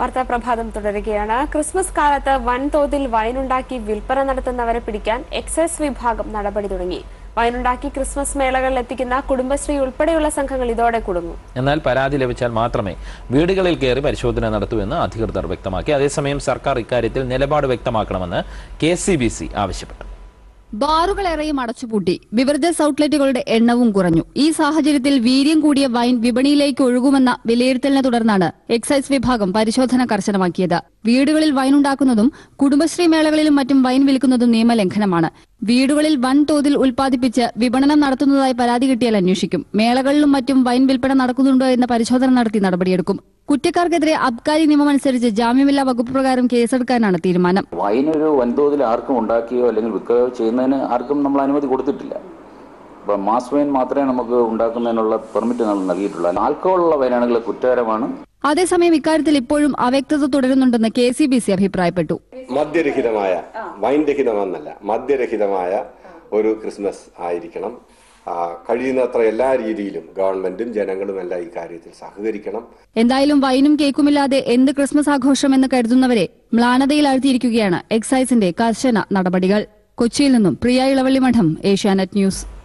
വാർത്താ പ്രഭാതം തുടരുകയാണ് ക്രിസ്മസ് കാലത്ത് വൻതോതിൽ വൈനുണ്ടാക്കി വിൽപ്പന നടത്തുന്നവരെ പിടിക്കാൻ എക്സൈസ് വിഭാഗം നടപടി തുടങ്ങി വൈനുണ്ടാക്കി ക്രിസ്മസ് മേളകളിൽ എത്തിക്കുന്ന കുടുംബശ്രീ ഉൾപ്പെടെയുള്ള സംഘങ്ങൾ ഇതോടെ കുടുങ്ങും എന്നാൽ പരാതി ലഭിച്ചാൽ മാത്രമേ വീടുകളിൽ കയറി പരിശോധന നടത്തൂവെന്ന് അധികൃതർ വ്യക്തമാക്കി അതേസമയം സർക്കാർ ഇക്കാര്യത്തിൽ നിലപാട് വ്യക്തമാക്കണമെന്ന് കെ ആവശ്യപ്പെട്ടു ബാറുകളേറെയും അടച്ചുപൂട്ടി ബിവറേജസ് ഔട്ട്ലെറ്റുകളുടെ എണ്ണവും കുറഞ്ഞു ഈ സാഹചര്യത്തിൽ വീര്യം കൂടിയ വൈൻ വിപണിയിലേക്ക് ഒഴുകുമെന്ന വിലയിരുത്തലിനെ തുടർന്നാണ് എക്സൈസ് വിഭാഗം പരിശോധന കർശനമാക്കിയത് വീടുകളിൽ വൈൻ ഉണ്ടാക്കുന്നതും കുടുംബശ്രീ മേളകളിലും മറ്റും വൈൻ വിൽക്കുന്നതും നിയമലംഘനമാണ് വീടുകളിൽ വൻതോതിൽ ഉൽപ്പാദിപ്പിച്ച് വിപണനം നടത്തുന്നതായി പരാതി കിട്ടിയാൽ അന്വേഷിക്കും മേളകളിലും മറ്റും വൈൻ വിൽപ്പന നടക്കുന്നുണ്ടോ എന്ന പരിശോധന നടത്തി നടപടിയെടുക്കും കുറ്റക്കാർക്കെതിരെ അബ്കാരി നിയമമനുസരിച്ച് ജാമ്യമില്ലാ വകുപ്പ് പ്രകാരം കേസെടുക്കാനാണ് തീരുമാനം വൈൻ ഒരു വൻതോതിൽ ആർക്കും ഉണ്ടാക്കുകയോ അല്ലെങ്കിൽ വിൽക്കുകയോ ചെയ്യുന്നതിന് ആർക്കും നമ്മൾ അനുമതി കൊടുത്തിട്ടില്ല അപ്പം മാസ് വൈൻ മാത്രമേ നമുക്ക് ഉണ്ടാക്കുന്നതിനുള്ള പെർമിറ്റ് നമ്മൾ നൽകിയിട്ടുള്ളൂ ആൽക്കഹോൾ ഉള്ള വൈനാണെങ്കിൽ കുറ്റകരമാണ് അതേസമയം ഇക്കാര്യത്തിൽ ഇപ്പോഴും അവ്യക്തത തുടരുന്നുണ്ടെന്ന് കെ സി ബി സി അഭിപ്രായപ്പെട്ടു മദ്യരഹിതമായ വൈൻ രഹിതമെന്നല്ല മദ്യരഹിതമായ ഒരു ക്രിസ്മസ് ആയിരിക്കണം ആ, കഴിയുന്നത്ര എല്ലാ രീതിയിലും ഗവൺമെന്റും ജനങ്ങളും എല്ലാം ഈ കാര്യത്തിൽ സഹകരിക്കണം എന്തായാലും വൈനും കേക്കുമില്ലാതെ എന്ത് ക്രിസ്മസ് ആഘോഷം എന്ന് കരുതുന്നവരെ മ്ലാനതയിലാഴ്ത്തിയിരിക്കുകയാണ് എക്സൈസിന്റെ കർശന നടപടികൾ കൊച്ചിയിൽ നിന്നും പ്രിയ ഇളവള്ളി മഠം ഏഷ്യാനെറ്റ് ന്യൂസ്